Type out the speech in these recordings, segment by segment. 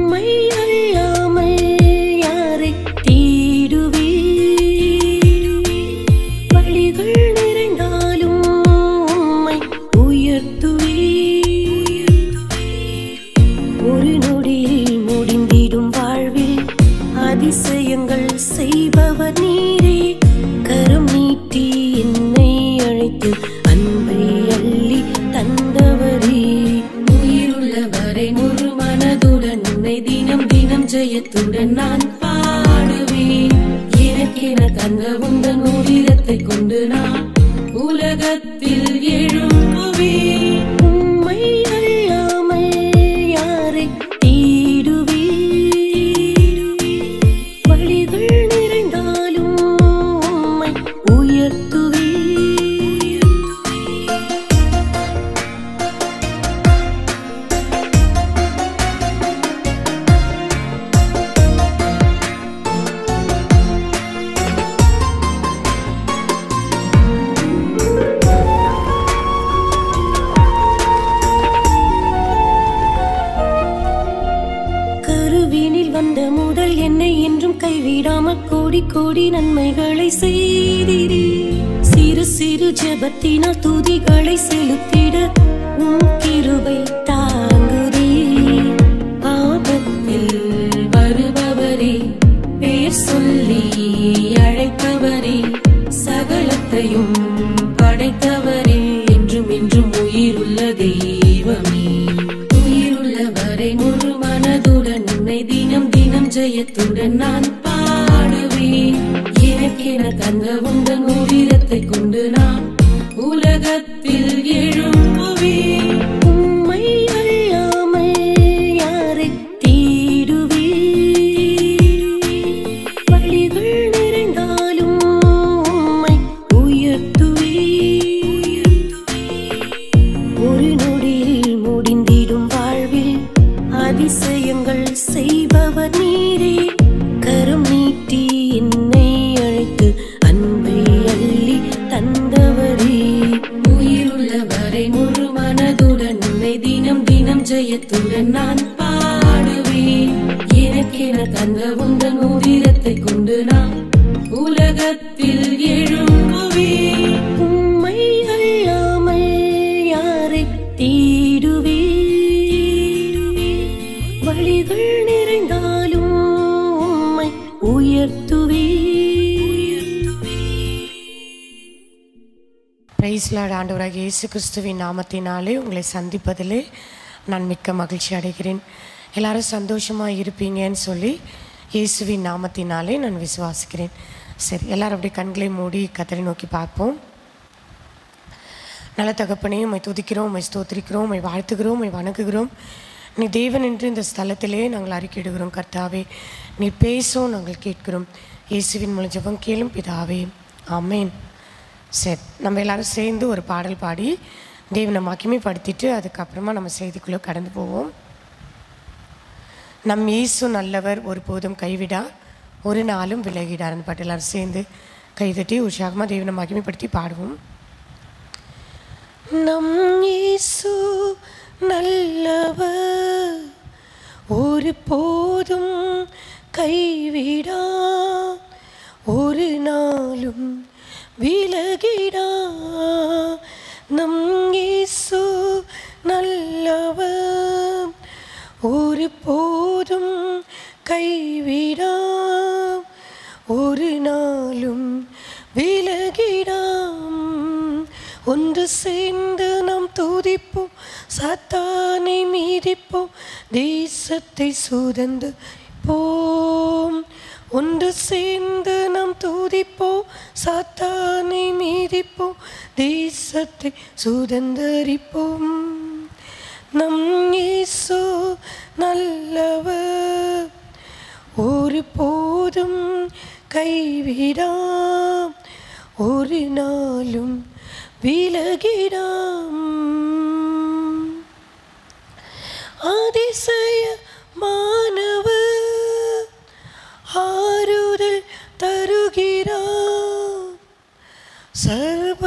உம்மை அல்லாமல் யாரை தேடுவே வழிகள் நிறைந்தாலும் உம்மை உயர்த்துவே ஒரு நொடியில் முடிந்திடும் வாழ்வில் அதிசயங்கள் செய்பவர் நீரே கரம் நீட்டி என்னை அழைத்து அன்பை அள்ளி தந்தவரே உயிருள்ளவரை முழு மனதுடன் உன்னை தினம் தினம் ஜெயத்துடன் நான் பாடுவேன் எனக்கென தந்த உந்தன் உதிரத்தை கொண்டு நான் உலகத்தில் எழும்புவேன் உம்மை அல்லாமல் யாரை தேடுவே வழிகள் நிறைந்தாலும் உம்மை உயர்த்துவே கருவினில் வந்த முதல் என்னை என்றும் கைவிடாமல் கோடி கோடி நன்மைகளை செய்திரே சிறு சிறு ஜெபத்தினால் துதிகளை செலுத்திட உம் கிருபை தாங்குதே ஆபத்தில் வருபவரே பேர் சொல்லி அழைப்பவரே சகலத்தையும் படைத்தவரே என்றும் என்றும் உயிருள்ள தெய்வமே உயிருள்ளவரை முழு மனதுடன் உன்னை தினம் தினம் ஜெயத்துடன் நான் பாடுவேன் எனக்கென தந்த உந்தன் உதிரத்தை கொண்டு நான் உலகத்தில் எழும்புவேன் உம்மை அல்லாமல் யாரை தேடுவே வழிகள் நிறைந்தாலும் உம்மை உயர்த்துவே ஒரு நொடியில் முடிந்திடும் வாழ்வில் அதிசயங்கள் செய்பவர் நீரே கரம் நீட்டி என்னை அழைத்து அன்பை அள்ளி தந்தவரே உயிருள்ளவரை முழு மனதுடன் உன்னை தினம் தினம் ஜெயத்துடன் நான் பாடுவேன் எனக்கென தந்த உந்தன் உதிரத்தை கொண்டு நான் உலகத்தில் எழும்புவேன் உம்மை அல்லாமல் யாரை தேடுவே வழிகள் நிறைந்தாலும் உம்மை உயர்த்துவே பிரைஸ்லாட் ஆண்டவராக இயேசு கிறிஸ்துவின் நாமத்தினாலே உங்களை சந்திப்பதிலே நான் மிக்க மகிழ்ச்சி அடைகிறேன் எல்லாரும் சந்தோஷமாக இருப்பீங்கன்னு சொல்லி இயேசுவின் நாமத்தினாலே நான் விசுவாசிக்கிறேன் சரி எல்லாரும் அப்படியே கண்களை மூடி கத்தரை நோக்கி பார்ப்போம் நல்ல தகப்பனே உம்மை துதிக்கிறோம் உம்மை ஸ்தோத்திரிக்கிறோம் உம்மை வாழ்த்துகிறோம் உம்மை வணங்குகிறோம் நீ தேவன் என்று இந்த ஸ்தலத்திலே நாங்கள் அறிக்கையிடுகிறோம் கர்த்தாவே நீ பேசும் நாங்கள் கேட்கிறோம் இயேசுவின் மூலம் ஜெபம் கேளும் பிதாவே ஆமென் சரி நம்ம எல்லாரும் சேர்ந்து ஒரு பாடல் பாடி தேவனை மகிமைப்படுத்திட்டு அதுக்கப்புறமா நம்ம செய்திக்குள்ளே கடந்து போவோம் நம் இயேசு நல்லவர் ஒருபோதும் கைவிடா ஒரு நாளும் விலகிடார் அந்த பாட்டு எல்லாரும் சேர்ந்து கைதட்டி உற்சாகமாக தேவனை மகிமைப்படுத்தி பாடுவோம் நம் இயேசு நல்லவர் ஒரு போதும் கைவிடா ஒரு நாளும் விலகிடா நம் இயேசு நல்லவர் ஒரு போதும் கைவிடா ஒரு நாளும் விலகிடாம் ஒன்று சேர்ந்து நாம் துதிப்போம் சத்தானை மீதிப்போம் தேசத்தை சுதந்திரிப்போம் ஒன்று சேர்ந்து நாம் துதிப்போம் சாத்தானை மீதிப்போம் தேசத்தை சுதந்திரிப்போம் நம் இயேசு நல்லவர் ஒரு போதும் கைவிடாம் ஒரு நாளும் விலகிடாம் அதிசய மாணவர் ஆறுதல் தருகிறார் சர்வ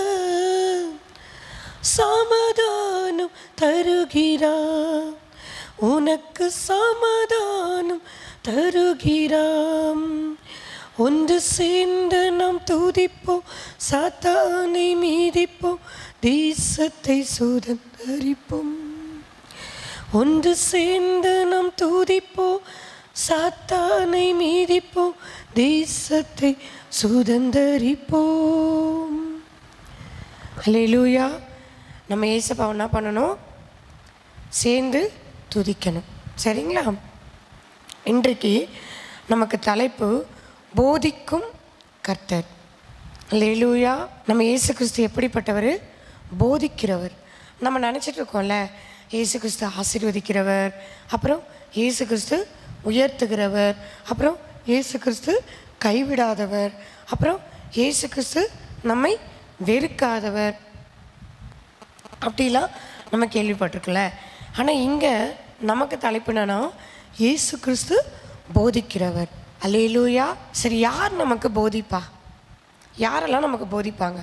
வல்லவர் சமாதானம் தருகிறார் உனக்கு சமாதானம் தருகிறாம் ஒன்று சேர்ந்து நாம் துதிப்போம் சாத்தானை மீதிப்போம் தேசத்தை சுதந்தரிப்போம் ஒன்று சேர்ந்து நாம் துதிப்போம் சாத்தானை மீதிப்போம் தேசத்தை சுதந்தரிப்போம் அல்லேலூயா நம்ம ஏசப்பா என்ன பண்ணணும் சேர்ந்து துதிக்கணும் சரிங்களா இன்றைக்கு நமக்கு தலைப்பு போதிக்கும் கர்த்தர் அல்லேலூயா நம்ம இயேசு கிறிஸ்து எப்படிப்பட்டவர் போதிக்கிறவர் நம்ம நினச்சிட்டு இருக்கோம்ல இயேசு கிறிஸ்து ஆசீர்வதிக்கிறவர் அப்புறம் இயேசு கிறிஸ்து உயர்த்துகிறவர் அப்புறம் இயேசு கிறிஸ்து கைவிடாதவர் அப்புறம் இயேசு கிறிஸ்து நம்மை வெறுக்காதவர் அப்படிலாம் நம்ம கேள்விப்பட்டிருக்கல ஆனால் இங்கே நமக்கு தலைப்பு என்னன்னா இயேசு கிறிஸ்து போதிக்கிறவர் அல்லேலூயா சரி யார் நமக்கு போதிப்பா யாரெல்லாம் நமக்கு போதிப்பாங்க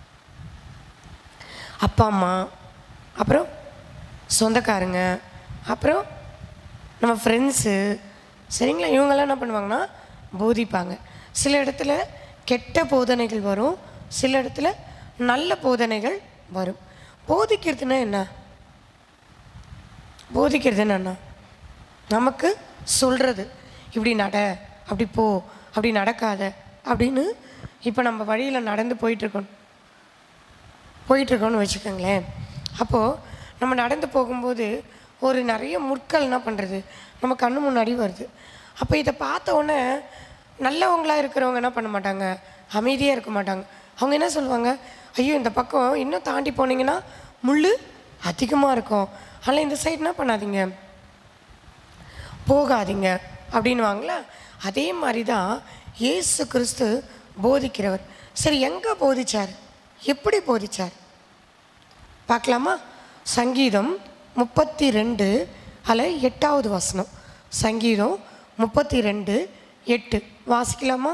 அப்பா அம்மா அப்புறம் சொந்தக்காரங்க அப்புறம் நம்ம ஃப்ரெண்ட்ஸு சரிங்களா இவங்கெல்லாம் என்ன பண்ணுவாங்கன்னா போதிப்பாங்க சில இடத்துல கெட்ட போதனைகள் வரும் சில இடத்துல நல்ல போதனைகள் வரும் போதிக்கிறதுனா என்ன போதிக்கிறது என்னன்னா நமக்கு சொல்கிறது இப்படி நட அப்படி போ அப்படி நடக்காத அப்படின்னு இப்போ நம்ம வழியில் நடந்து போயிட்டுருக்கோம் போயிட்டுருக்கோன்னு வச்சுக்கோங்களேன் அப்போது நம்ம நடந்து போகும்போது ஒரு நிறைய முட்கள் என்ன பண்ணுறது நம்ம கண்ணு முன்னாடி வருது அப்போ இதை பார்த்த உடனே நல்லவங்களாக இருக்கிறவங்க என்ன பண்ண மாட்டாங்க அமைதியாக இருக்க மாட்டாங்க அவங்க என்ன சொல்லுவாங்க ஐயோ இந்த பக்கம் இன்னும் தாண்டி போனீங்கன்னா முள் அதிகமாக இருக்கும் ஆனால் இந்த சைடு என்ன பண்ணாதீங்க போகாதீங்க அப்படின்வாங்களா அதே மாதிரி தான் இயேசு கிறிஸ்து போதிக்கிறவர் சரி எங்கே போதிச்சார் எப்படி போதிச்சார் பார்க்கலாமா சங்கீதம் முப்பத்தி ரெண்டு அதில் எட்டாவது வசனம் சங்கீதம் முப்பத்தி ரெண்டு எட்டு வாசிக்கலாமா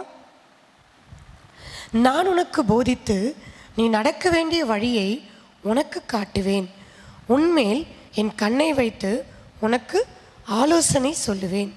நான் உனக்கு போதித்து நீ நடக்க வேண்டிய வழியை உனக்கு காட்டுவேன் உன்மேல் என் கண்ணை வைத்து உனக்கு ஆலோசனை சொல்லுவேன்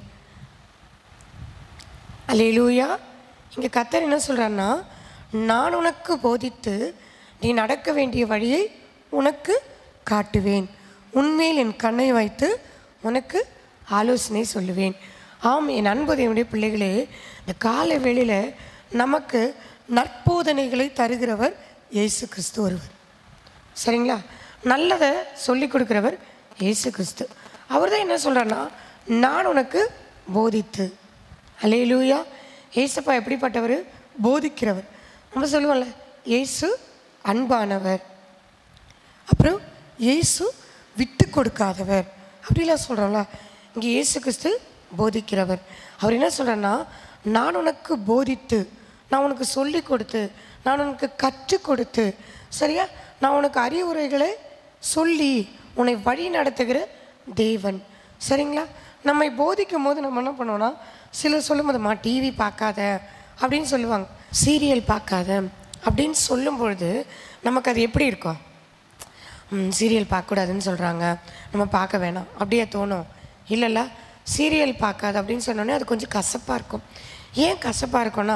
அல்லேலூயா இங்கே கத்தர் என்ன சொல்கிறான்னா நான் உனக்கு போதித்து நீ நடக்க வேண்டிய வழியை உனக்கு காட்டுவேன் உன்மேல் என் கண்ணை வைத்து உனக்கு ஆலோசனை சொல்லுவேன் ஆம் என் அன்பு என்னுடைய பிள்ளைகளே இந்த காலை வேளையில் நமக்கு நற்போதனைகளை தருகிறவர் இயேசு கிறிஸ்து ஒருவர் சரிங்களா நல்லதை சொல்லி கொடுக்குறவர் இயேசு கிறிஸ்து அவர் தான் என்ன சொல்கிறாருன்னா நான் உனக்கு போதித்து அலேலூயா ஏசப்பா எப்படிப்பட்டவர் போதிக்கிறவர் நம்ம சொல்லுவோம்ல இயேசு அன்பானவர் அப்புறம் இயேசு விட்டு கொடுக்காதவர் அப்படிலாம் சொல்கிறோம்ல இங்கே இயேசு கிறிஸ்து போதிக்கிறவர் அவர் என்ன சொல்கிறேன்னா நான் உனக்கு போதித்து நான் உனக்கு சொல்லி கொடுத்து நான் உனக்கு கற்றுக் கொடுத்து சரியா நான் உனக்கு அறிவுரைகளை சொல்லி உன்னை வழி நடத்துகிற தேவன் சரிங்களா நம்மை போதிக்கும் போது நம்ம என்ன பண்ணுவோம்னா சிலர் சொல்லும்போதுமா டிவி பார்க்காத அப்படின்னு சொல்லுவாங்க சீரியல் பார்க்காத அப்படின்னு சொல்லும் பொழுது நமக்கு அது எப்படி இருக்கும் சீரியல் பார்க்கக்கூடாதுன்னு சொல்கிறாங்க நம்ம பார்க்க வேணாம் அப்படியே தோணும் இல்லைல்ல சீரியல் பார்க்காது அப்படின்னு சொன்னோன்னே அது கொஞ்சம் கசப்பாக இருக்கும் ஏன் கசப்பாக இருக்கும்னா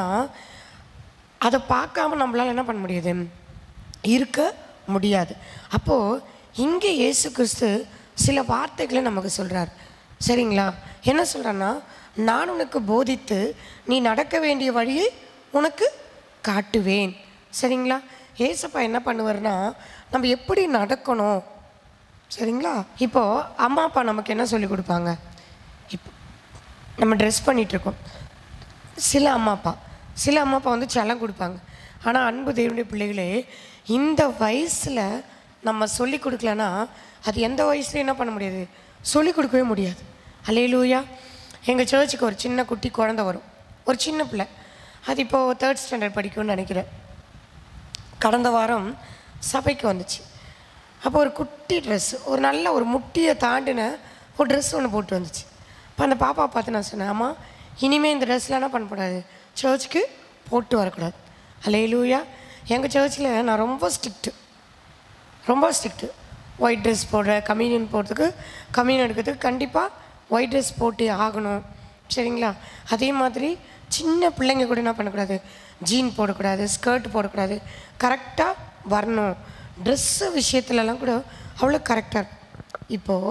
அதை பார்க்காம நம்மளால் என்ன பண்ண முடியாது இருக்க முடியாது அப்போது இங்கே இயேசு கிறிஸ்து சில வார்த்தைகளை நமக்கு சொல்கிறார் சரிங்களா என்ன சொல்கிறேன்னா நான் உனக்கு போதித்து நீ நடக்க வேண்டிய வழியை உனக்கு காட்டுவேன் சரிங்களா ஏசப்பா என்ன பண்ணுவார்னா நம்ம எப்படி நடக்கணும் சரிங்களா இப்போது அம்மா அப்பா நமக்கு என்ன சொல்லி கொடுப்பாங்க இப்போ நம்ம ட்ரெஸ் பண்ணிகிட்ருக்கோம் சில அம்மா அப்பா சில அம்மா அப்பா வந்து செல்லம் கொடுப்பாங்க ஆனால் அன்பு தேவனுடைய பிள்ளைகளே இந்த வயசில் நம்ம சொல்லி கொடுக்கலன்னா அது எந்த வயசுலையும் என்ன பண்ண முடியாது சொல்லி கொடுக்கவே முடியாது அலையிலூயா எங்கள் சர்ச்சுக்கு ஒரு சின்ன குட்டி குழந்த வரும் ஒரு சின்ன பிள்ளை அது இப்போது தேர்ட் ஸ்டாண்டர்ட் படிக்கும்னு நினைக்கிறேன் கடந்த வாரம் சபைக்கு வந்துச்சு அப்போ ஒரு குட்டி ட்ரெஸ் ஒரு நல்ல ஒரு முட்டியை தாண்டின ஒரு ட்ரெஸ் ஒன்று போட்டு வந்துச்சு அப்போ அந்த பாப்பா பார்த்து நான் சொன்னேன் அம்மா இனிமேல் இந்த ட்ரெஸ்லாம் என்ன பண்ணக்கூடாது சர்ச்சுக்கு போட்டு வரக்கூடாது அலையிலூயா எங்கள் சர்ச்சில் நான் ரொம்ப ஸ்ட்ரிக்ட்டு ரொம்ப ஸ்ட்ரிக்ட்டு ஒயிட் ட்ரெஸ் போடுற கம்யூனியன் போடுறதுக்கு கம்யூனியன் எடுக்கிறதுக்கு கண்டிப்பாக ஒயிட் ட்ரெஸ் போட்டு ஆகணும் சரிங்களா அதே மாதிரி சின்ன பிள்ளைங்க கூட என்ன பண்ணக்கூடாது ஜீன் போடக்கூடாது ஸ்கர்ட் போடக்கூடாது கரெக்டாக வரணும் ட்ரெஸ்ஸு விஷயத்துலலாம் கூட அவ்வளோ கரெக்டாக இப்போது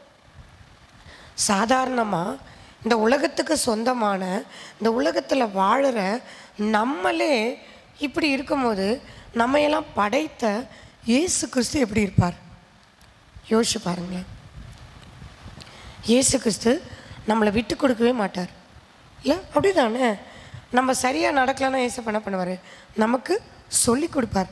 சாதாரணமாக இந்த உலகத்துக்கு சொந்தமான இந்த உலகத்தில் வாழுற நம்மளே இப்படி இருக்கும்போது நம்மையெல்லாம் படைத்த இயேசு கிறிஸ்து எப்படி இருப்பார் யோசிச்சு பாருங்களேன் இயேசு கிறிஸ்து நம்மளை விட்டு கொடுக்கவே மாட்டார் இல்லை அப்படி தானே நம்ம சரியாக நடக்கலன்னா ஏசு என்ன பண்ணுவார் நமக்கு சொல்லி கொடுப்பார்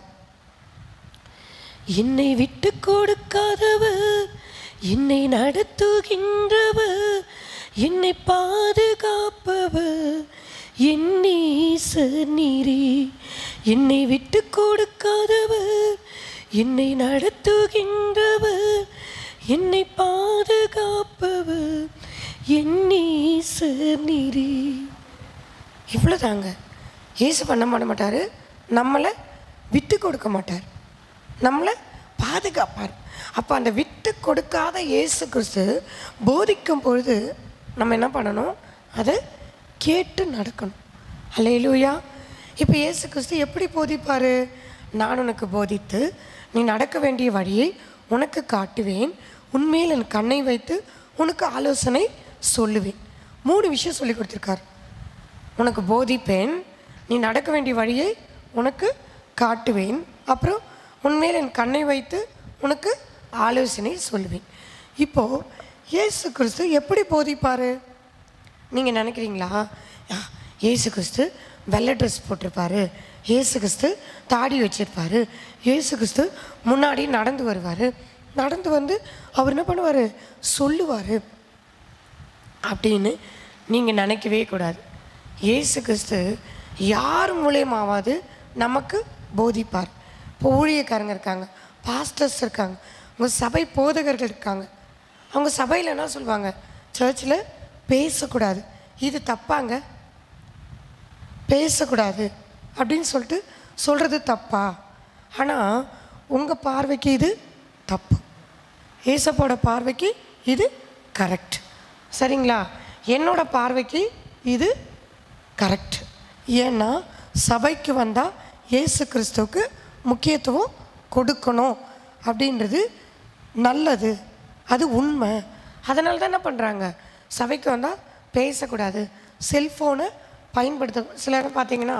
என்னை விட்டு கொடுக்காதவர் என்னை நடத்துகின்றவர் என்னை பாதுகாப்பவர் என் நேசர் நீரே என்னை விட்டு கொடுக்காதவர் என்னை நடத்துகின்றவர் என்னை பாதுகாப்பவர் என் நேசர் நீரே இவ்வளோதாங்க இயேசு பண்ண பண்ண மாட்டார் நம்மளை விட்டு கொடுக்க மாட்டார் நம்மளை பாதுகாப்பார் அப்போ அந்த விட்டு கொடுக்காத இயேசு கிறிஸ்து போதிக்கும் பொழுது நம்ம என்ன பண்ணணும் அதை கேட்டு நடக்கணும் அல்லேலூயா இப்போ இயேசு கிறிஸ்து எப்படி போதிப்பார் நான் உனக்கு போதித்து நீ நடக்க வேண்டிய வழியை உனக்கு காட்டுவேன் உண்மையில் என் கண்ணை வைத்து உனக்கு ஆலோசனை சொல்லுவேன் மூணு விஷயம் சொல்லி கொடுத்துருக்கார் உனக்கு போதிப்பேன் நீ நடக்க வேண்டிய வழியை உனக்கு காட்டுவேன் அப்புறம் உன்மேல் என் கண்ணை வைத்து உனக்கு ஆலோசனை சொல்லுவேன் இப்போது இயேசு கிறிஸ்து எப்படி போதிப்பார் நீங்கள் நினைக்கிறீங்களா ஆ, இயேசு கிறிஸ்து வெள்ளை ட்ரெஸ் போட்டிருப்பாரு இயேசு கிறிஸ்து தாடி வச்சிருப்பாரு இயேசு கிறிஸ்து முன்னாடி நடந்து வருவார் நடந்து வந்து அவர் என்ன பண்ணுவார் சொல்லுவார் அப்படின்னு நீங்கள் நினைக்கவே கூடாது இயேசு கிறிஸ்து யார் மூலியமாவது நமக்கு போதிப்பார் இப்போ ஊழியக்காரங்க இருக்காங்க பாஸ்டர்ஸ் இருக்காங்க உங்கள் சபை போதகர்கள் இருக்காங்க அவங்க சபையில் என்ன சொல்லுவாங்க சர்ச்சில் பேசக்கூடாது இது தப்பாங்க பேசக்கூடாது அப்படின்னு சொல்லிட்டு சொல்கிறது தப்பா ஆனால் உங்கள் பார்வைக்கு இது தப்பு ஏசப்போட பார்வைக்கு இது கரெக்ட் சரிங்களா என்னோட பார்வைக்கு இது கரெக்ட் ஏன்னா சபைக்கு வந்தால் இயேசு கிறிஸ்துவுக்கு முக்கியத்துவம் கொடுக்கணும் அப்படின்றது நல்லது அது உண்மை அதனால தான் என்ன பண்ணுறாங்க சபைக்கு வந்தால் பேசக்கூடாது செல்ஃபோனை பயன்படுத்த சில நேரம் பார்த்தீங்கன்னா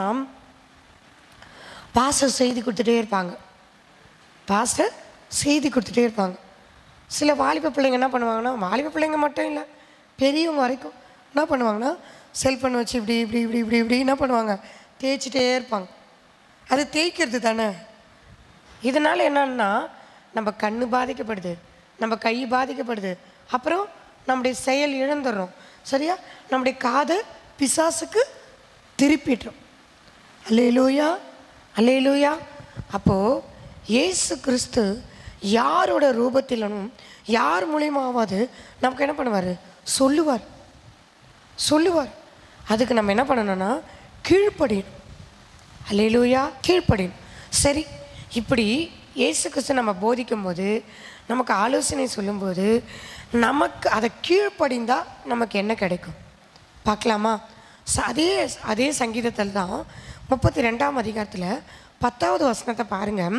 பாஸ்டர் செய்தி கொடுத்துட்டே இருப்பாங்க பாஸ்டர் செய்தி கொடுத்துட்டே இருப்பாங்க சில வாலிப பிள்ளைங்க என்ன பண்ணுவாங்கன்னா வாலிப பிள்ளைங்க மட்டும் இல்லை பெரியவங்க வரைக்கும் என்ன பண்ணுவாங்கன்னா செல்ஃபோன் வச்சு இப்படி இப்படி இப்படி இப்படி இப்படி என்ன பண்ணுவாங்க தேய்ச்சிட்டே இருப்பாங்க அது தேய்க்கிறது தானே இதனால் என்னன்னா நம்ம கண்ணு பாதிக்கப்படுது நம்ம கை பாதிக்கப்படுது அப்புறம் நம்முடைய செயல் இழந்துடுறோம் சரியா நம்முடைய காதை பிசாசுக்கு திருப்பிடுறோம் அல்லேலூயா அல்லேலூயா அப்போது இயேசு கிறிஸ்து யாரோட ரூபத்திலும் யார் மூலியமாவது நமக்கு என்ன பண்ணுவார் சொல்லுவார் சொல்லுவார் அதுக்கு நம்ம என்ன பண்ணணும்னா கீழ்ப்படியணும் அல்லேலூயா கீழ்ப்படியணும் சரி இப்படி இயேசு கிறிஸ்து நம்ம போதிக்கும்போது நமக்கு ஆலோசனை சொல்லும்போது நமக்கு அதை கீழ்ப்படிந்தால் நமக்கு என்ன கிடைக்கும் பார்க்கலாமா ச- அதே அதே சங்கீதத்தில் தான் முப்பத்தி ரெண்டாம் அதிகாரத்தில் பத்தாவது வசனத்தை பாருங்கள்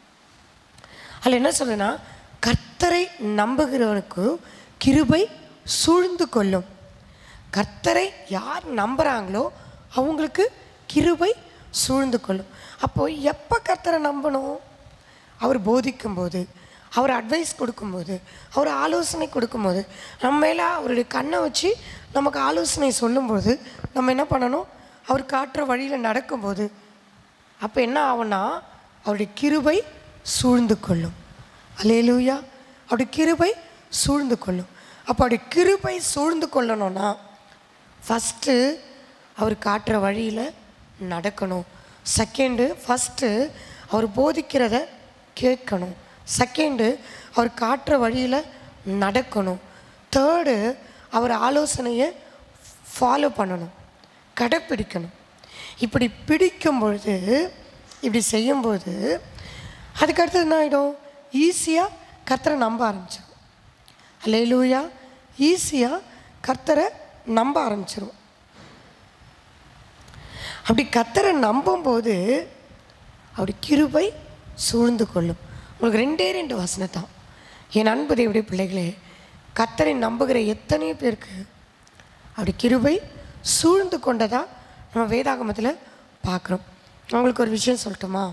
அதில் என்ன சொல்லுன்னா கர்த்தரை நம்புகிறவனுக்கு கிருபை சூழ்ந்து கொள்ளும் கர்த்தரை யார் நம்புகிறாங்களோ அவங்களுக்கு கிருபை சூழ்ந்து கொள்ளும் அப்போ எப்போ கர்த்தரை நம்பணும் அவர் போதிக்கும்போது அவர் அட்வைஸ் கொடுக்கும்போது அவர் ஆலோசனை கொடுக்கும்போது நம்ம மேலே அவருடைய கண்ணை வச்சு நமக்கு ஆலோசனை சொல்லும்போது நம்ம என்ன பண்ணணும் அவர் காட்டுற வழியில் நடக்கும்போது அப்போ என்ன ஆகும்னா அவருடைய கிருபை சூழ்ந்து கொள்ளும் அல்லேலூயா அவருடைய கிருபை சூழ்ந்து கொள்ளும் அப்போ அவருடைய கிருபை சூழ்ந்து கொள்ளணும்னா ஃபஸ்ட்டு அவர் காட்டுற வழியில் நடக்கணும் செகண்டு ஃபஸ்ட்டு அவர் போதிக்கிறத கேட்கணும் செகண்டு அவர் காட்டுற வழியில் நடக்கணும் தேர்டு அவர் ஆலோசனையை ஃபாலோ பண்ணணும் கடைப்பிடிக்கணும் இப்படி பிடிக்கும் பொழுது இப்படி செய்யும்போது அதுக்கு அடுத்தது என்ன ஆகிடும் ஈஸியாக கர்த்தரை நம்ப ஆரம்பிச்சிடும் அல்லேலூயா ஈஸியாக கர்த்தரை நம்ப ஆரம்பிச்சிருவோம் அப்படி கர்த்தரை நம்பும்போது அப்படி கிருபை சூழ்ந்து கொள்ளும் உங்களுக்கு ரெண்டே ரெண்டு வசனத்தான் என் அன்பு தேவடைய பிள்ளைகளே கர்த்தரை நம்புகிற எத்தனையோ பேருக்கு அப்படி கிருபை சூழ்ந்து கொண்டதா நம்ம வேதாகமத்தில் பார்க்குறோம் உங்களுக்கு ஒரு விஷயம் சொல்லட்டுமா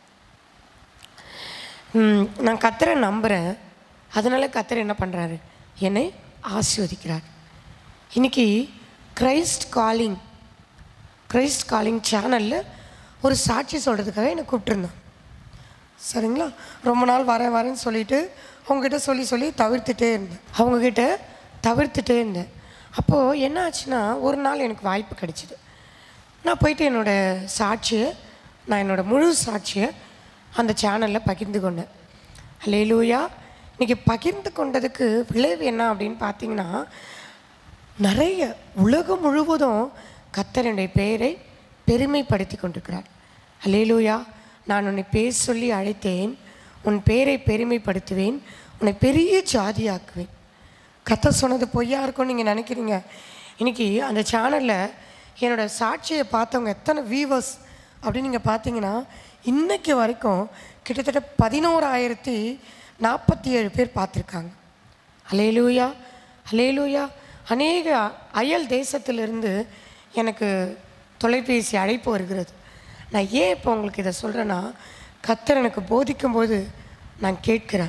ம், நான் கத்தரை நம்புகிறேன் அதனால கத்தர் என்ன பண்ணுறாரு என்னை ஆசீர்வதிக்கிறார் இன்னைக்கு கிரைஸ்ட் காலிங் கிரைஸ்ட் காலிங் சேனலில் ஒரு சாட்சி சொல்கிறதுக்காக என்னை கூப்பிட்டுருந்தேன் சரிங்களா ரொம்ப நாள் வரேன் வரேன்னு சொல்லிட்டு அவங்ககிட்ட சொல்லி சொல்லி தவிர்த்துட்டே இருந்தேன் அவங்கக்கிட்ட தவிர்த்துட்டே இருந்தேன் அப்போது என்ன ஆச்சுன்னா ஒரு நாள் எனக்கு வாய்ப்பு கிடைச்சிது நான் போயிட்டு என்னோடய சாட்சியை நான் என்னோடய முழு சாட்சியை அந்த சேனலில் பகிர்ந்து கொண்டேன் அல்லேலூயா இன்றைக்கி பகிர்ந்து கொண்டதுக்கு விளைவு என்ன அப்படின்னு பார்த்தீங்கன்னா நிறைய உலகம் முழுவதும் கத்தரனுடைய பெயரை பெருமைப்படுத்தி கொண்டிருக்கிறார் அல்லேலூயா நான் உன்னை பேர் சொல்லி அழைத்தேன் உன் பேரை பெருமைப்படுத்துவேன் உன்னை பெரிய ஜாதியாக்குவேன் கத்த சொன்னது பொய்யா இருக்கும்னு நீங்கள் நினைக்கிறீங்க இன்னைக்கு அந்த சேனலில் என்னோட சாட்சியை பார்த்தவங்க எத்தனை வியூவர்ஸ் அப்படின்னு நீங்கள் பார்த்தீங்கன்னா இன்னைக்கு வரைக்கும் கிட்டத்தட்ட பதினோராயிரத்தி நாற்பத்தி ஏழு பேர் பார்த்துருக்காங்க அலேலூயா அலேலூயா அநேக அயல் தேசத்திலிருந்து எனக்கு தொலைபேசி அழைப்பு வருகிறது நான் ஏன் இப்போ உங்களுக்கு இதை சொல்கிறேன்னா கத்தர் எனக்கு போதிக்கும்போது நான் கேட்கிறேன்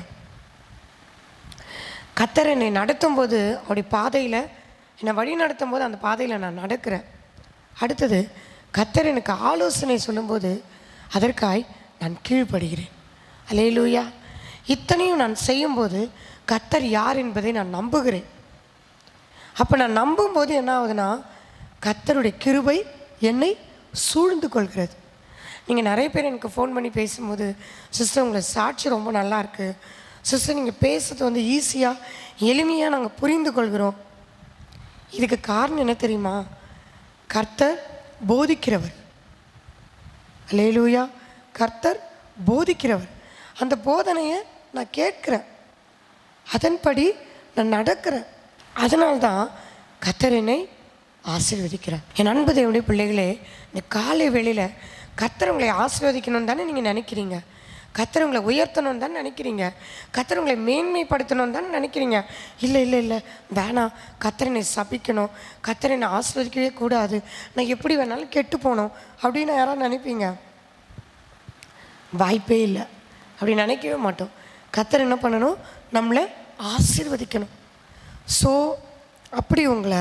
கத்தர் என்னை நடத்தும்போது அவருடைய பாதையில் என்னை வழி நடத்தும் போது அந்த பாதையில் நான் நடக்கிறேன் அடுத்தது கத்தர் எனக்கு ஆலோசனை சொல்லும்போது அதற்காய் நான் கீழ்ப்படுகிறேன் அலேலூயா இத்தனையும் நான் செய்யும்போது கத்தர் யார் என்பதை நான் நம்புகிறேன் அப்போ நான் நம்பும்போது என்ன ஆகுதுன்னா கத்தருடைய கிருபை என்னை சூழ்ந்து கொள்கிறது நீங்கள் நிறைய பேர் எனக்கு ஃபோன் பண்ணி பேசும்போது சிஸ்டர் உங்களை சாட்சி ரொம்ப நல்லா இருக்கு சிஸ்டர் நீங்கள் பேசுறது வந்து ஈஸியாக எளிமையாக நாங்கள் புரிந்து கொள்கிறோம் இதுக்கு காரணம் என்ன தெரியுமா கர்த்தர் போதிக்கிறவர் அல்லேலூயா கர்த்தர் போதிக்கிறவர் அந்த போதனையை நான் கேட்குறேன் அதன்படி நான் நடக்கிறேன் அதனால்தான் கர்த்தர் என்னை ஆசீர்வதிக்கிறார் என் அன்பு தேவனுடைய பிள்ளைகளே இந்த காலை வேளையில் கர்த்தர் உங்களை ஆசீர்வதிக்கணும்னு தானே நீங்கள் நினைக்கிறீங்க கர்த்தர் உங்களை உயர்த்தணும்னு தானே நினைக்கிறீங்க கர்த்தர் உங்களை மேன்மைப்படுத்தணும்னு தானே நினைக்கிறீங்க இல்லை இல்லை இல்லை வேணாம் கர்த்தர் என்னை சபிக்கணும் கர்த்தர் என்னை ஆசீர்வதிக்கவே கூடாது நான் எப்படி வேணாலும் கெட்டு போகணும் அப்படின்னு யாராவது நினைப்பீங்க வாய்ப்பே இல்லை அப்படி நினைக்கவே மாட்டோம் கத்தர் என்ன பண்ணணும் நம்மளை ஆசீர்வதிக்கணும் ஸோ அப்படி உங்களை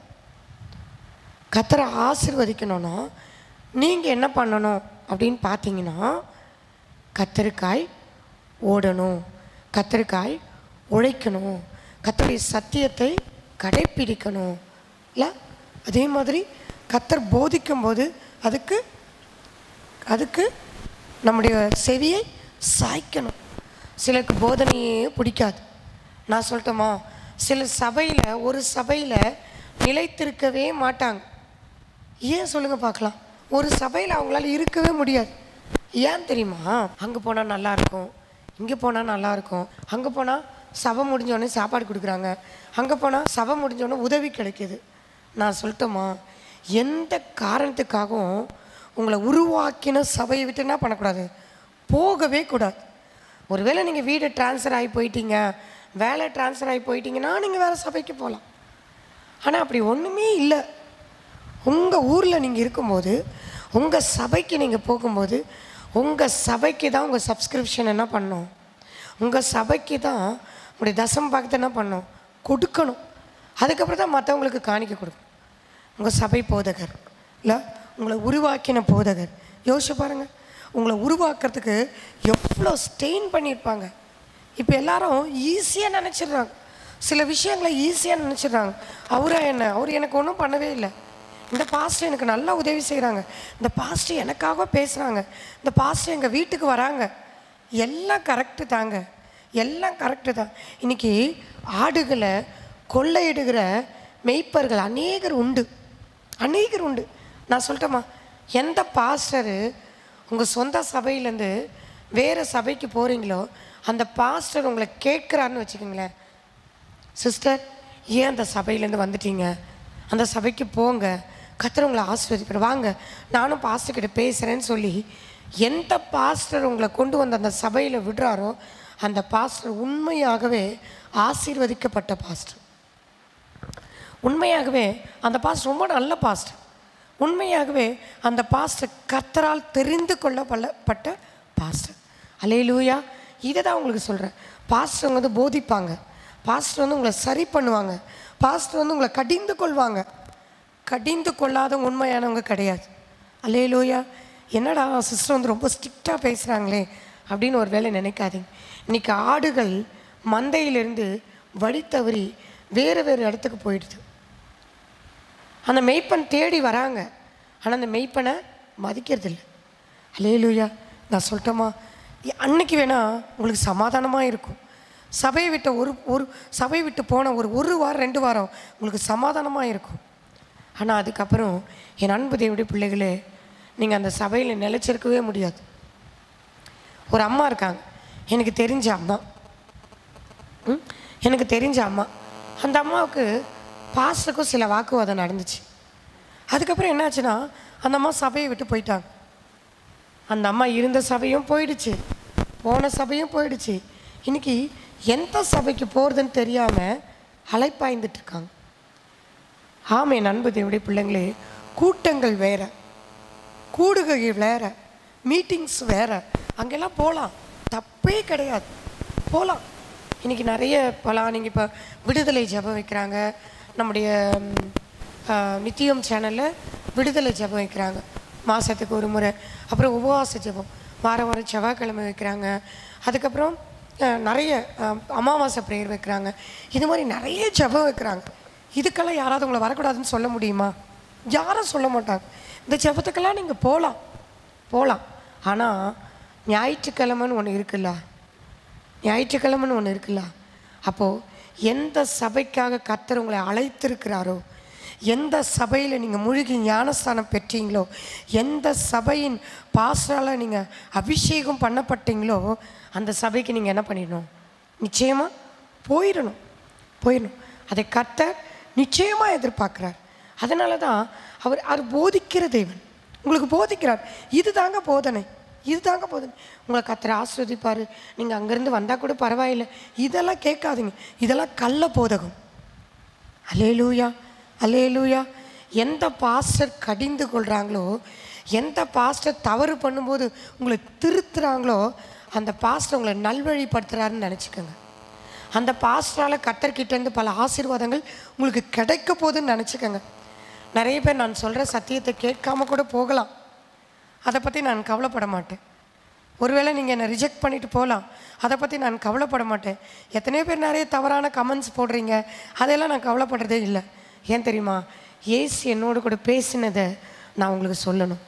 கத்தரை ஆசீர்வதிக்கணும்னா நீங்கள் என்ன பண்ணணும் அப்படின்னு பார்த்தீங்கன்னா கத்தரிக்காய் ஓடணும் கத்தரிக்காய் உழைக்கணும் கத்தருடைய சத்தியத்தை கடைப்பிடிக்கணும் இல்லை அதே மாதிரி கத்தர் போதிக்கும்போது அதுக்கு அதுக்கு நம்முடைய செவியை சாய்க்கணும் சிலருக்கு போதனையே பிடிக்காது நான் சொல்லட்டுமா சில சபையில் ஒரு சபையில் நிலைத்திருக்கவே மாட்டாங்க ஏன் சொல்லுங்க பார்க்கலாம் ஒரு சபையில் அவங்களால இருக்கவே முடியாது ஏன் தெரியுமா அங்கே போனால் நல்லா இருக்கும் இங்கே போனால் நல்லா இருக்கும் அங்கே போனால் சபை முடிஞ்சோடனே சாப்பாடு கொடுக்குறாங்க அங்கே போனால் சபை முடிஞ்சோடனே உதவி கிடைக்கிது நான் சொல்லட்டுமா எந்த காரணத்துக்காகவும் உங்களை உருவாக்கின சபையை விட்டு என்ன பண்ணக்கூடாது போகவே கூடாது ஒருவேளை நீங்கள் வீடு ட்ரான்ஸ்ஃபர் ஆகி போயிட்டீங்க வேலை ட்ரான்ஸ்ஃபர் ஆகி போயிட்டீங்கன்னா நீங்கள் வேறு சபைக்கு போகலாம் ஆனால் அப்படி ஒன்றுமே இல்லை உங்கள் ஊரில் நீங்கள் இருக்கும்போது உங்கள் சபைக்கு நீங்கள் போகும்போது உங்கள் சபைக்கு தான் உங்கள் சப்ஸ்கிரிப்ஷன் என்ன பண்ணணும் உங்கள் சபைக்கு தான் உங்களுடைய தசம் பாகத்தை என்ன பண்ணணும் கொடுக்கணும் அதுக்கப்புறம் தான் மற்றவங்களுக்கு காணிக்க கொடுக்கணும் உங்கள் சபை போதகர் இல்லை உங்களை உருவாக்கின போதகர் யோசிச்சு பாருங்கள் உங்களை உருவாக்குறதுக்கு எவ்வளோ ஸ்டெயின் பண்ணியிருப்பாங்க இப்போ எல்லாரும் ஈஸியாக நினச்சிடுறாங்க சில விஷயங்களை ஈஸியாக நினச்சிடுறாங்க அவரா என்ன அவர் எனக்கு ஒன்றும் பண்ணவே இல்லை இந்த பாஸ்டர் எனக்கு நல்லா உதவி செய்கிறாங்க இந்த பாஸ்டர் எனக்காக பேசுகிறாங்க இந்த பாஸ்டர் எங்கள் வீட்டுக்கு வராங்க எல்லாம் கரெக்டு தாங்க எல்லாம் கரெக்டு தான் இன்னைக்கு ஆடுகளை கொள்ளையிடுகிற மெய்ப்பர்கள் அநேகர் உண்டு அநேகர் உண்டு நான் சொல்லட்டுமா எந்த பாஸ்டரு உங்கள் சொந்த சபையிலேருந்து வேறு சபைக்கு போகிறீங்களோ அந்த பாஸ்டர் உங்களை கேட்குறாருன்னு வச்சுக்கோங்களேன் சிஸ்டர் ஏன் அந்த சபையிலேருந்து வந்துட்டீங்க அந்த சபைக்கு போங்க கத்தர் உங்களை ஆசீர்வதிப்பார் வாங்க நானும் பாஸ்டர் கிட்ட பேசுகிறேன்னு சொல்லி எந்த பாஸ்டர் உங்களை கொண்டு வந்து அந்த சபையில் விடுறாரோ அந்த பாஸ்டர் உண்மையாகவே ஆசீர்வதிக்கப்பட்ட பாஸ்டர் உண்மையாகவே அந்த பாஸ்டர் ரொம்ப நல்ல பாஸ்டர் உண்மையாகவே அந்த பாஸ்டர் கர்த்தரால் தெரிந்து கொள்ளப்பட்ட பாஸ்டர் அலையிலூயா இதை தான் உங்களுக்கு சொல்கிறேன் பாஸ்டர் வந்து போதிப்பாங்க பாஸ்டர் வந்து உங்களை சரி பண்ணுவாங்க பாஸ்டர் வந்து உங்களை கடிந்து கொள்வாங்க கடிந்து கொள்ளாத உண்மையானவங்க கிடையாது அலையிலூயா என்னடா சிஸ்டர் வந்து ரொம்ப ஸ்ட்ரிக்டாக பேசுகிறாங்களே அப்படின்னு ஒரு வேளை நினைக்காதீங்க இன்னைக்கு ஆடுகள் மந்தையிலிருந்து வழி தவறி வேறு வேறு இடத்துக்கு போயிடுது அந்த மெய்ப்பன் தேடி வராங்க ஆனால் அந்த மெய்ப்பனை மதிக்கிறதில்ல அலேலூயா நான் சொல்லட்டோமா இ- அன்னைக்கு வேணா உங்களுக்கு சமாதானமாக இருக்கும் சபையை விட்ட ஒரு ஒரு சபையை விட்டு போன ஒரு ஒரு வாரம் ரெண்டு வாரம் உங்களுக்கு சமாதானமாக இருக்கும் ஆனால் அதுக்கப்புறம் என் அன்பு தேவடைய பிள்ளைகளே நீங்கள் அந்த சபையில் நிலைச்சிருக்கவே முடியாது ஒரு அம்மா இருக்காங்க எனக்கு தெரிஞ்ச அம்மா ம்? எனக்கு தெரிஞ்ச அம்மா அந்த அம்மாவுக்கு பாஸ்டருக்கும் சில வாக்குவாதம் நடந்துச்சு அதுக்கப்புறம் என்னாச்சுன்னா அந்த அம்மா சபையை விட்டு போயிட்டாங்க அந்த அம்மா இருந்த சபையும் போயிடுச்சு போன சபையும் போயிடுச்சு இன்னைக்கு எந்த சபைக்கு போகிறதுன்னு தெரியாமல் அலைப்பாய்ந்துட்டு இருக்காங்க ஆமே நண்பு தேவடைய பிள்ளைங்களே கூட்டங்கள் வேற கூடுகைகள் வேற மீட்டிங்ஸ் வேற அங்கெல்லாம் போகலாம் தப்பே கிடையாது போகலாம் இன்னைக்கு நிறைய போகலாம் நீங்கள் இப்போ விடுதலை ஜெபம் வைக்கிறாங்க நம்முடைய ம், ஆ, நித்தியம் சேனலில் விடுதலை ஜெபம் வைக்கிறாங்க மாதத்துக்கு ஒரு முறை அப்புறம் உபவாச ஜெபம் வாரம் வாரம் செவ்வாய்க்கிழமை வைக்கிறாங்க அதுக்கப்புறம் ஆ, நிறைய ஆ, அமாவாசை ப்ரேயர் வைக்கிறாங்க இது மாதிரி நிறைய ஜெபம் வைக்கிறாங்க இதுக்கெல்லாம் யாராவது உங்களை வரக்கூடாதுன்னு சொல்ல முடியுமா யாரும் சொல்ல மாட்டாங்க இந்த ஜெபத்துக்கெல்லாம் நீங்கள் போகலாம் போகலாம் ஆனால் ஞாயிற்றுக்கிழமைன்னு ஒன்று இருக்குல்ல ஞாயிற்றுக்கிழமைன்னு ஒன்று இருக்குல்ல அப்போது எந்த சபைக்காக கர்த்தர் உங்களை அழைத்திருக்கிறாரோ எந்த சபையில் நீங்கள் முழுகி ஞானஸ்தானம் பெற்றீங்களோ எந்த சபையின் பாஸ்டரால் நீங்கள் அபிஷேகம் பண்ணப்பட்டீங்களோ அந்த சபைக்கு நீங்கள் என்ன பண்ணிடணும் நிச்சயமாக போயிடணும் போயிடணும் அதை கர்த்தர் நிச்சயமாக எதிர்பார்க்குறார் அதனால தான் அவர் அவர் போதிக்கிற தேவன் உங்களுக்கு போதிக்கிறார் இது தாங்க போதனை இது தாங்க போதனை உங்களை கர்த்தர் ஆஸ்வதிப்பார் நீங்கள் அங்கேருந்து வந்தால் கூட பரவாயில்லை இதெல்லாம் கேட்காதீங்க இதெல்லாம் கள்ள போதகம் அலேலூயா அலேலூயா எந்த பாஸ்டர் கடிந்து கொள்கிறாங்களோ எந்த பாஸ்டர் தவறு பண்ணும்போது உங்களை திருத்துறாங்களோ அந்த பாஸ்டர் உங்களை நல்வழிப்படுத்துகிறாருன்னு நினச்சிக்கோங்க அந்த பாஸ்டரால் கத்தர்கிட்டேருந்து பல ஆசீர்வாதங்கள் உங்களுக்கு கிடைக்க போகுதுன்னு நினச்சிக்கோங்க நிறைய பேர் நான் சொல்கிற சத்தியத்தை கேட்காம கூட போகலாம் அதை பற்றி நான் கவலைப்பட மாட்டேன் ஒருவேளை நீங்கள் என்னை ரிஜெக்ட் பண்ணிட்டு போகலாம் அதை பற்றி நான் கவலைப்பட மாட்டேன் எத்தனையோ பேர் நிறைய தவறான கமெண்ட்ஸ் போடுறீங்க அதெல்லாம் நான் கவலைப்படுறதே இல்லை ஏன் தெரியுமா ஏசு என்னோடு கூட பேசினதை நான் உங்களுக்கு சொல்லணும்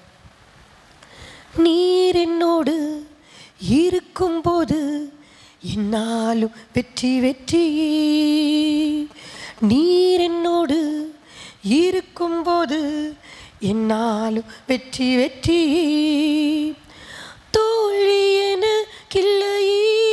நீர் என்னோடு இருக்கும்போது என்னாலும் வெற்றி வெற்றி நீர் என்னோடு இருக்கும்போது என்னாலும் வெற்றி வெற்றி தோல்வி எனக்கில்லை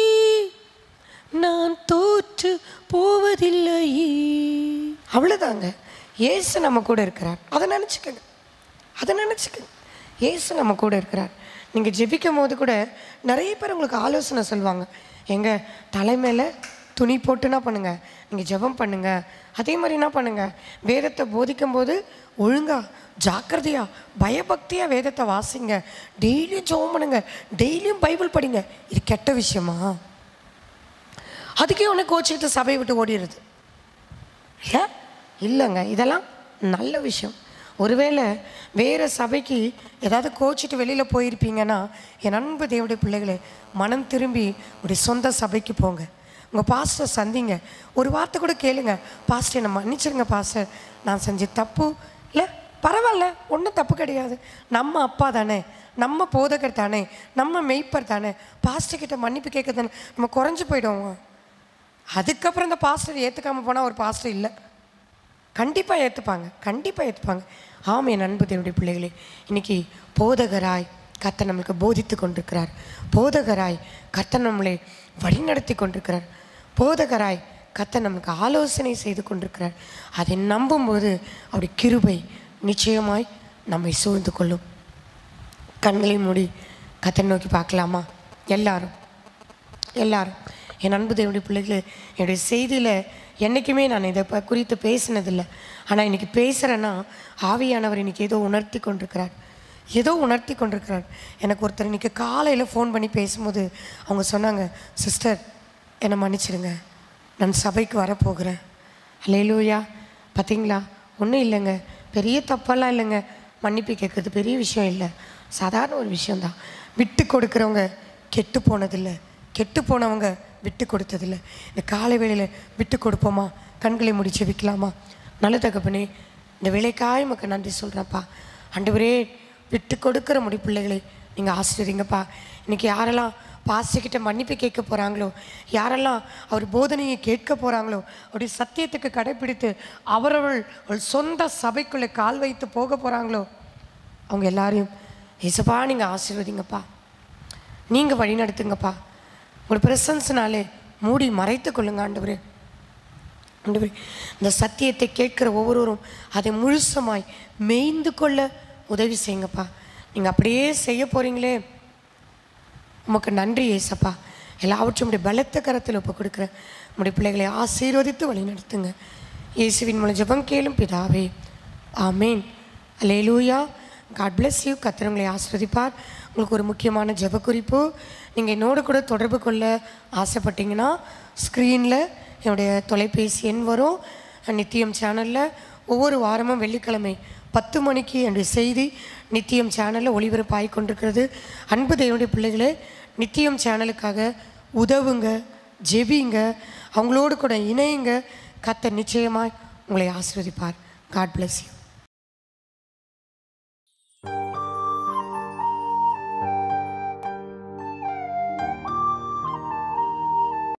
நான் தோற்று போவதில்லை அவ்வளோதாங்க ஏசு நம்ம கூட இருக்கிறார் அதை நினச்சிக்கங்க அதை நினச்சிக்கங்க ஏசு நம்ம கூட இருக்கிறார் நீங்கள் ஜெபிக்கும் போது கூட நிறைய பேர் உங்களுக்கு ஆலோசனை சொல்லுவாங்க எங்க தலைமையில் துணி போட்டுனா பண்ணுங்க நீங்கள் ஜெபம் பண்ணுங்க அதே மாதிரி என்ன பண்ணுங்க வேதத்தை போதிக்கும் போது ஒழுங்கா ஜாக்கிரதையா பயபக்தியா வேதத்தை வாசிங்க டெய்லியும் ஜெபம் பண்ணுங்க டெய்லியும் பைபிள் படிங்க இது கெட்ட விஷயமா அதுக்கே உன்னை கோச்சிக்கிட்டு சபையை விட்டு ஓடிடுறது இல்லை இல்லைங்க இதெல்லாம் நல்ல விஷயம் ஒருவேளை வேறு சபைக்கு ஏதாவது கோச்சிட்டு வெளியில் போயிருப்பீங்கன்னா என் அன்பு தேவடைய பிள்ளைகளே மனம் திரும்பி உடைய சொந்த சபைக்கு போங்க உங்கள் பாஸ்டர் சந்திங்க ஒரு வார்த்தை கூட கேளுங்க பாஸ்டர் என்னை மன்னிச்சிருங்க பாஸ்டர் நான் செஞ்ச தப்பு இல்லை பரவாயில்ல ஒன்றும் தப்பு கிடையாது நம்ம அப்பா தானே நம்ம போதகர் தானே நம்ம மெய்ப்பர் தானே பாஸ்டர் கிட்ட மன்னிப்பு கேட்க தானே நம்ம குறைஞ்சு போயிடுவோம் அதுக்கப்புறம் இந்த பாஸ்டர் ஏற்றுக்காம போனால் ஒரு பாஸ்டர் இல்லை கண்டிப்பாக ஏற்றுப்பாங்க கண்டிப்பாக ஏற்றுப்பாங்க ஆம் என் அன்பு தேவனுடைய பிள்ளைகளே இன்னைக்கு போதகராய் கர்த்தர் நம்மளுக்கு போதித்து கொண்டிருக்கிறார் போதகராய் கர்த்தர் நம்மளை வழிநடத்தி கொண்டிருக்கிறார் போதகராய் கத்த நமக்கு ஆலோசனை செய்து கொண்டிருக்கிறார் அதை நம்பும்போது அவருடைய கிருபை நிச்சயமாய் நம்மை சூழ்ந்து கொள்ளும் கண்களை மூடி கத்தை நோக்கி பார்க்கலாமா எல்லாரும் எல்லாரும் என் அன்பு தேவனுடைய பிள்ளைகளே என்னுடைய செய்தியில் என்றைக்குமே நான் இதை ப- குறித்து பேசினதில்லை ஆனால் இன்னைக்கு பேசுகிறேன்னா ஆவியானவர் இன்னைக்கு ஏதோ உணர்த்தி கொண்டிருக்கிறார் ஏதோ உணர்த்தி கொண்டிருக்கிறார் எனக்கு ஒருத்தர் இன்னைக்கு காலையில் ஃபோன் பண்ணி பேசும்போது அவங்க சொன்னாங்க சிஸ்டர் என்னை மன்னிச்சிடுங்க நான் சபைக்கு வரப்போகிறேன் அல்லேலூயா பார்த்தீங்களா ஒன்றும் இல்லைங்க பெரிய தப்பெல்லாம் இல்லைங்க மன்னிப்பு கேட்குறது பெரிய விஷயம் இல்லை சாதாரண ஒரு விஷயந்தான் விட்டு கொடுக்குறவங்க கெட்டு போனதில்லை கெட்டு போனவங்க விட்டு கொடுத்ததில்லை இந்த காலை வேளையில் விட்டு கொடுப்போமா கண்களை முடிச்சு வைக்கலாமா நல்ல தகப்பனே இந்த வேலைக்காய் மக்கள் நன்றி சொல்கிறேன்ப்பா ஆண்டவரே விட்டு கொடுக்குற முடி பிள்ளைகளை நீங்கள் ஆசிரியங்கப்பா இன்னைக்கு யாரெல்லாம் பாஸ்டர்கிட்ட மன்னிப்பு கேட்க போகிறாங்களோ யாரெல்லாம் அவர் போதனையை கேட்க போகிறாங்களோ அவருடைய சத்தியத்துக்கு கடைப்பிடித்து அவரவள் அவள் சொந்த சபைக்குள்ளே கால் வைத்து போக போகிறாங்களோ அவங்க எல்லாரையும் ஏசப்பா நீங்கள் ஆசீர்வதிங்கப்பா நீங்கள் வழி நடத்துங்கப்பா உங்கள் பிரசன்ஸ்னாலே மூடி மறைத்து கொள்ளுங்க ஆண்டவரே ஆண்டவரே இந்த சத்தியத்தை கேட்கிற ஒவ்வொருவரும் அதை முழுசமாய் மேய்ந்து கொள்ள உதவி செய்யுங்கப்பா நீங்கள் அப்படியே செய்ய போகிறீங்களே உமக்கு நன்றி ஏசப்பா எல்லாவற்றும் உடைய பலத்த கரத்தில் ஒப்பு கொடுக்குறேன் உடைய பிள்ளைகளை ஆசீர்வதித்து வழி நடத்துங்க இயேசுவின் மூலம் ஜெபம் கேளும் பிதாவே ஆமேன் அல்லேலூயா காட் bless யூ கத்திரங்களை ஆஸ்வதிப்பார் உங்களுக்கு ஒரு முக்கியமான ஜெப குறிப்பு நீங்கள் என்னோட கூட தொடர்பு கொள்ள ஆசைப்பட்டீங்கன்னா ஸ்க்ரீனில் என்னுடைய தொலைபேசி எண் வரும் நித்தியம் சேனலில் ஒவ்வொரு வாரமும் வெள்ளிக்கிழமை பத்து மணிக்கு என்னுடைய செய்தி நித்தியம் சேனலில் ஒளிபரப்பாகி கொண்டிருக்கிறது அன்பு தேவனுடைய பிள்ளைகளே நித்தியம் சேனலுக்காக உதவுங்க ஜெபிங்க அவங்களோடு கூட இணையுங்க கத்த நிச்சயமாய் உங்களை ஆசீர்வதிப்பார் காட் bless யூ